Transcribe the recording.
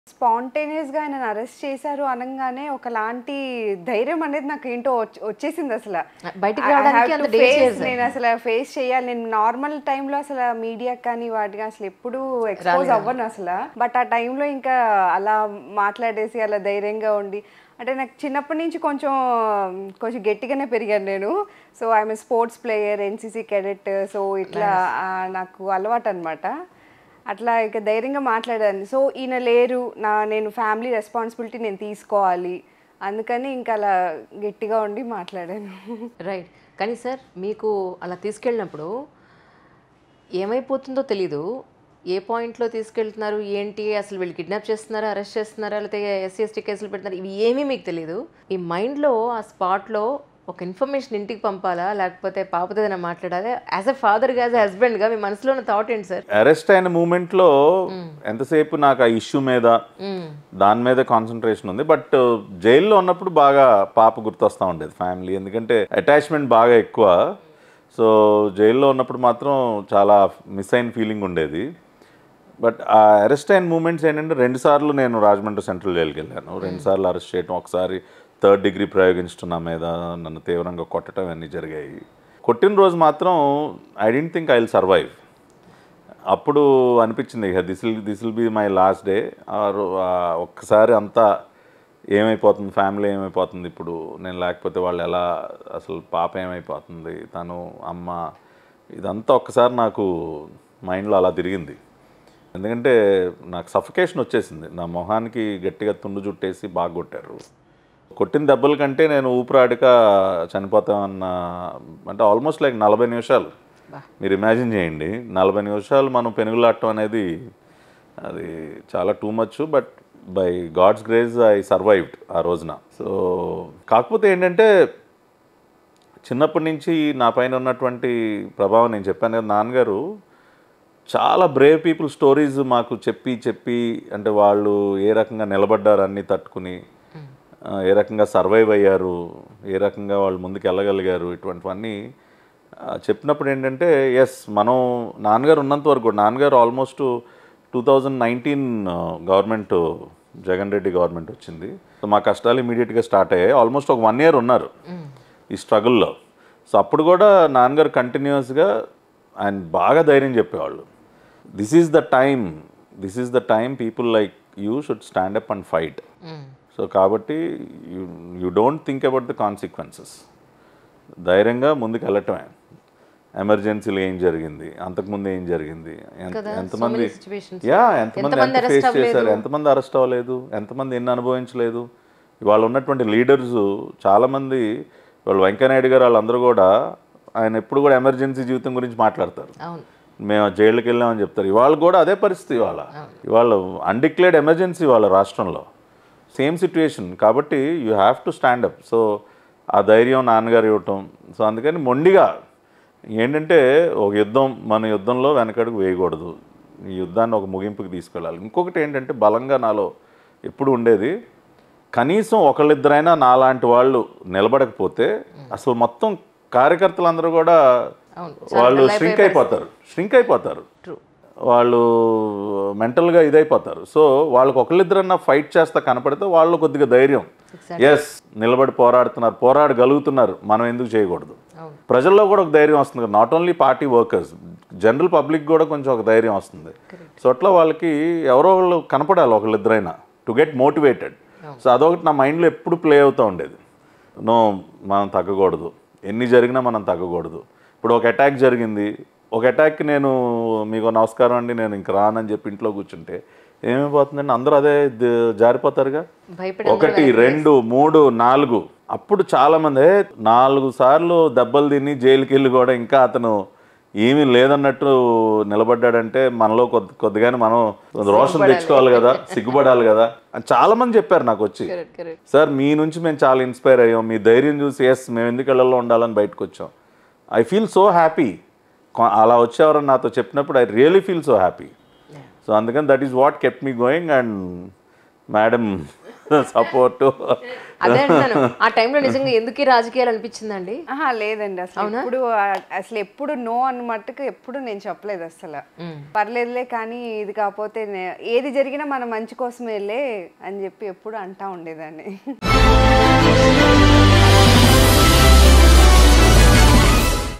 స్పాంటేనియస్గా ఆయన అరెస్ట్ చేశారు అనగానే ఒకలాంటి ధైర్యం అనేది నాకు ఏంటో వచ్చ- వచ్చేసింది అసలు బయటికి I- I రావడానికి have అంత to dare face- చేయరు నేను అసలు ఫేస్ చేయాలి నేను నార్మల్ టైంలో అసలు మీడియాకి కానీ వాటికి అసలు ఎప్పుడు ఎక్స్పోజ్ అవ్వను అసలు బట్ ఆ టైంలో ఇంకా అలా మాట్లాడేసి అలా ధైర్యంగా ఉండి అంటే నాకు చిన్నప్పటి నుంచి కొంచెం కొంచెం గట్టిగానే పెరిగాను నేను so I'm sports player NCC cadet so ఇట్లా ఆ, నాకు అలవాటు అనమాట అట్లా ఇక ధైర్యంగా మాట్లాడాను సో ఈయన లేరు నా నేను ఫ్యామిలీ రెస్పాన్సిబిలిటీ నేను తీసుకోవాలి అందుకని ఇంకా అలా గట్టిగా ఉండి మాట్లాడాను రైట్ కానీ సార్ మీకు అలా తీసుకెళ్ళినప్పుడు ఏమైపోతుందో తెలీదు ఏ పాయింట్లో తీసుకెళ్తున్నారు ఏంటి అసలు వీళ్ళు కిడ్నాప్ చేస్తున్నారా అరెస్ట్ చేస్తున్నారా లేకపోతే ఎస్సీ ఎస్టీ కేసులు పెడుతున్నారు ఇవి ఏమీ మీకు తెలియదు మీ మైండ్లో ఆ స్పాట్లో ఒక ఇన్ఫర్మేషన్ ఇంటికి పంపాలా లేకపోతే పాపతో ఏదైనా మాట్లాడాలా యాజ్ ఎ ఫాదర్గా యాజ్ ఎ హస్బెండ్గా మీ మనసులో ఉన్న థాట్ ఏంటి సార్ అరెస్ట్ అయిన మూమెంట్లో ఎంతసేపు నాకు ఆ ఇష్యూ మీద దాని మీద కాన్సన్ట్రేషన్ ఉంది బట్ జైల్లో ఉన్నప్పుడు బాగా పాప గుర్తొస్తూ ఉండేది ఫ్యామిలీ ఎందుకంటే అటాచ్మెంట్ బాగా ఎక్కువ సో జైల్లో ఉన్నప్పుడు మాత్రం చాలా మిస్ అయిన ఫీలింగ్ ఉండేది బట్ ఆ అరెస్ట్ అయిన మూమెంట్స్ ఏంటంటే రెండు సార్లు నేను రాజమండ్రి సెంట్రల్ జైలుకి వెళ్ళాను రెండు సార్లు అరెస్ట్ చేయడం ఒకసారి థర్డ్ డిగ్రీ ప్రయోగించడం నా మీద నన్ను తీవ్రంగా కొట్టడం అన్నీ జరిగాయి కొట్టిన రోజు మాత్రం I didn't think I will survive అప్పుడు అనిపించింది ఇక this will this will be my last day ఒక్కసారి అంతా ఏమైపోతుంది ఫ్యామిలీ ఏమైపోతుంది ఇప్పుడు నేను లేకపోతే వాళ్ళు ఎలా అసలు పాప ఏమైపోతుంది తను అమ్మ ఇదంతా ఒక్కసారి నాకు మైండ్లో అలా తిరిగింది ఎందుకంటే నాకు సఫికేషన్ వచ్చేసింది నా మొహానికి గట్టిగా తుండు చుట్టేసి బాగా కొట్టారు కొట్టిన దెబ్బల కంటే నేను ఊపిరాడక చనిపోతామన్న అంటే ఆల్మోస్ట్ లైక్ నలభై నిమిషాలు మీరు ఇమాజిన్ చేయండి నలభై నిమిషాలు మనం పెనుగులాడటం అనేది అది చాలా too much but by God's grace I survived ఆ రోజున సో కాకపోతే ఏంటంటే చిన్నప్పటి నుంచి నా పైన ఉన్నటువంటి ప్రభావం నేను చెప్పాను కదా నాన్నగారు చాలా బ్రేవ్ పీపుల్ స్టోరీస్ మాకు చెప్పి చెప్పి అంటే వాళ్ళు ఏ రకంగా నిలబడ్డారు అన్నీ తట్టుకుని ఆ, ఏ రకంగా సర్వైవ్ అయ్యారు ఏ రకంగా వాళ్ళు ముందుకు వెళ్ళగలిగారు ఇటువంటివన్నీ ఆ, చెప్పినప్పుడు ఏంటంటే ఎస్ మనం నాన్నగారు ఉన్నంత వరకు కూడా నాన్నగారు almost two thousand nineteen government Jagan Reddy government వచ్చింది సో మా కష్టాలు ఇమీడియట్గా స్టార్ట్ అయ్యాయి ఆల్మోస్ట్ ఒక వన్ ఇయర్ ఉన్నారు ఈ స్ట్రగుల్లో సో అప్పుడు కూడా నాన్నగారు కంటిన్యూస్గా ఆయన బాగా ధైర్యం చెప్పేవాళ్ళు this is the time this is the time people like you should stand up and fight so కాబట్టి you you don't think about the consequences ధైర్యంగా ముందుకు వెళ్ళటమే ఎమర్జెన్సీలో ఏం జరిగింది అంతకుముందు ఏం జరిగింది ఎంత- కదా, so ఎంతమంది many situations. యా ఎంతమంది ఎంతమంది ఎంత arrest ఫేస్ అవ్వలేదు? చేశారు ఎంతమంది అరెస్ట్ అవ్వలేదు ఎంతమంది ఎన్ని అనుభవించలేదు ఇవాళ ఉన్నటువంటి లీడర్స్ చాలామంది వాళ్ళు వెంకయ్యనాయుడు గారు వాళ్ళందరూ కూడా ఆయన ఎప్పుడు కూడా ఎమర్జెన్సీ జీవితం గురించి మాట్లాడతారు అవును మేము జైలుకి వెళ్ళామని చెప్తారు ఇవాళ కూడా అదే పరిస్థితి ఇవాళ ఇవాళ అన్డిక్లేర్డ్ ఎమర్జెన్సీ వాళ్ళ రాష్ట్రంలో సేమ్ సిచ్యువేషన్ కాబట్టి you have to stand up so ఆ ధైర్యం నాన్నగారు ఇవ్వటం సో అందుకని మొండిగా ఏంటంటే ఒక యుద్ధం మన యుద్ధంలో వెనకడుగు వేయకూడదు ఈ యుద్ధాన్ని ఒక ముగింపుకి తీసుకెళ్ళాలి ఇంకొకటి ఏంటంటే బలంగా నాలో ఎప్పుడు ఉండేది కనీసం ఒకళ్ళిద్దరైనా నాలాంటి వాళ్ళు నిలబడకపోతే అసలు మొత్తం కార్యకర్తలందరూ కూడా అవును. వాళ్ళు ష్రింక్ అయిపోతారు ష్రింక్ అయిపోతారు ట్రూ వాళ్ళు మెంటల్గా ఇదైపోతారు సో వాళ్ళకి ఒకళ్ళిద్దరన్నా ఫైట్ చేస్తా కనపడితే వాళ్ళు కొద్దిగా ధైర్యం ఎస్ నిలబడి పోరాడుతున్నారు పోరాడగలుగుతున్నారు మనం ఎందుకు చేయకూడదు అవును. ప్రజల్లో కూడా ఒక ధైర్యం వస్తుంది not only party workers general public కూడా కొంచెం ఒక ధైర్యం వస్తుంది సో అట్లా వాళ్ళకి ఎవరో వాళ్ళు కనపడాలి ఒకళ్ళిద్దరైనా టు గెట్ మోటివేటెడ్ సో అదొకటి నా మైండ్లో ఎప్పుడు ప్లే అవుతూ ఉండేది నో మనం తగ్గకూడదు ఎన్ని జరిగినా మనం తగ్గకూడదు ఇప్పుడు ఒక అటాక్ జరిగింది ఒక అటాక్కి నేను మీకు నమస్కారం అండి నేను ఇంక రానని చెప్పి ఇంట్లో కూర్చుంటే ఏమైపోతుందండి అందరూ అదే ద- జారిపోతారుగా భయపడి ఒకటి రెండు మూడు నాలుగు అప్పుడు చాలా మంది "ఏ, నాలుగు సార్లు దెబ్బలు తిని జైలుకి వెళ్ళి కూడా ఇంకా అతను ఏమీ లేదన్నట్టు నిలబడ్డాడంటే మనలో కొద్ది కొద్దిగానే మనం రోషన్ తెచ్చుకోవాలి కదా సిగ్గుపడాలి కదా అని చాలా మంది చెప్పారు నాకు వచ్చి కరెక్ట్ కరెక్ట్ సార్ మీ నుంచి మేము చాలా ఇన్స్పైర్ అయ్యాం మీ ధైర్యం చూసి ఎస్ మేము ఎందుకు ఇళ్లలో ఉండాలని బయటకు వచ్చాం ఐ ఫీల్ సో హ్యాపీ అలా వచ్చేవారని నాతో చెప్పినప్పుడు I really feel so happy so అందుకని that is what kept me going and madam support అదే అంటున్నాను ఆ టైంలో నిజంగా ఎందుకు ఈ రాజకీయాలు అనిపించిందండి ఆహా లేదండి అసలు ఎప్పుడు ఆ- అసలు ఎప్పుడు నో అన్న మట్టుకు ఎప్పుడు నేను చెప్పలేదు అసలు పర్లేదులే కానీ ఇది కాకపోతే నే- ఏది జరిగినా మన మంచి కోసమేలే అని చెప్పి ఎప్పుడు అంటా ఉండేదాన్ని